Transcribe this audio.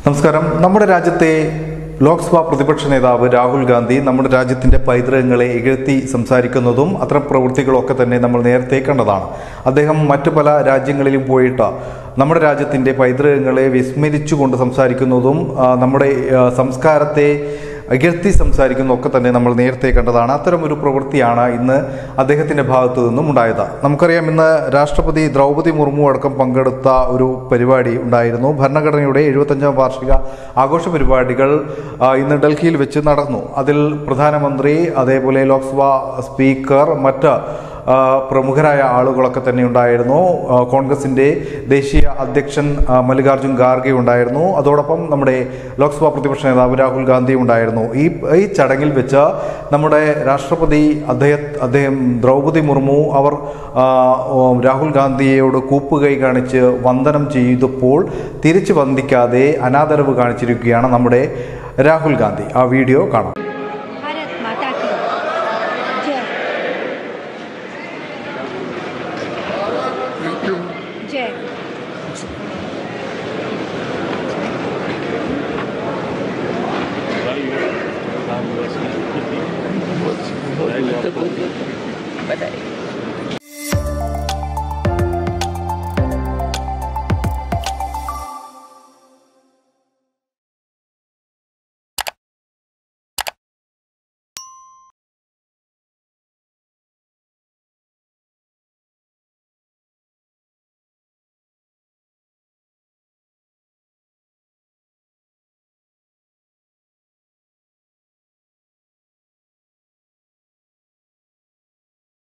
നമസ്കാരം നമ്മുടെ രാജ്യത്തെ ലോക്സഭാ പ്രതിപക്ഷ നേതാവ് രാഹുൽ ഗാന്ധി നമ്മുടെ രാജ്യത്തിന്റെ പൈതൃകങ്ങളെ ഇകഴ്ത്തി സംസാരിക്കുന്നതും അത്തരം പ്രവൃത്തികളൊക്കെ തന്നെ നമ്മൾ നേരത്തെ കണ്ടതാണ് അദ്ദേഹം മറ്റു പല രാജ്യങ്ങളിലും പോയിട്ട് നമ്മുടെ രാജ്യത്തിന്റെ പൈതൃകങ്ങളെ വിസ്മരിച്ചുകൊണ്ട് സംസാരിക്കുന്നതും ആ, നമ്മുടെ ആ, സംസ്കാരത്തെ ഇകഴ്ത്തി സംസാരിക്കുന്നതൊക്കെ തന്നെ നമ്മൾ നേരത്തെ കണ്ടതാണ് അത്തരം ഒരു പ്രവൃത്തിയാണ് ഇന്ന് അദ്ദേഹത്തിന്റെ ഭാഗത്തു നിന്നും ഉണ്ടായത് നമുക്കറിയാം ഇന്ന് രാഷ്ട്രപതി ദ്രൗപദി മുർമു അടക്കം പങ്കെടുത്ത ഒരു പരിപാടി ഉണ്ടായിരുന്നു ഭരണഘടനയുടെ എഴുപത്തഞ്ചാം വാർഷിക ആഘോഷ പരിപാടികൾ ആ, ഇന്ന് ഡൽഹിയിൽ വെച്ച് നടന്നു അതിൽ പ്രധാനമന്ത്രി അതേപോലെ ലോക്സഭാ സ്പീക്കർ മറ്റ് ആ, പ്രമുഖരായ ആളുകളൊക്കെ തന്നെ ഉണ്ടായിരുന്നു ആ, കോൺഗ്രസിന്റെ ദേശീയ അധ്യക്ഷൻ ആ, മല്ലികാർജുൻ ഖാർഗെ ഉണ്ടായിരുന്നു അതോടൊപ്പം നമ്മുടെ ലോക്സഭാ പ്രതിപക്ഷ നേതാവ് രാഹുൽ ഗാന്ധി ഉണ്ടായിരുന്നു ഈ ഈ ചടങ്ങിൽ വെച്ച് നമ്മുടെ രാഷ്ട്രപതി അദ്ദേഹം അദ്ദേഹം ദ്രൗപദി മുർമു അവർ ആ, ഓ, രാഹുൽ ഗാന്ധിയോട് കൂപ്പുകൈ കാണിച്ച് വന്ദനം ചെയ്തപ്പോൾ തിരിച്ചു വന്ദിക്കാതെ അനാദരവ് കാണിച്ചിരിക്കുകയാണ് നമ്മുടെ രാഹുൽ ഗാന്ധി ആ വീഡിയോ കാണാം भारत माता की जय जय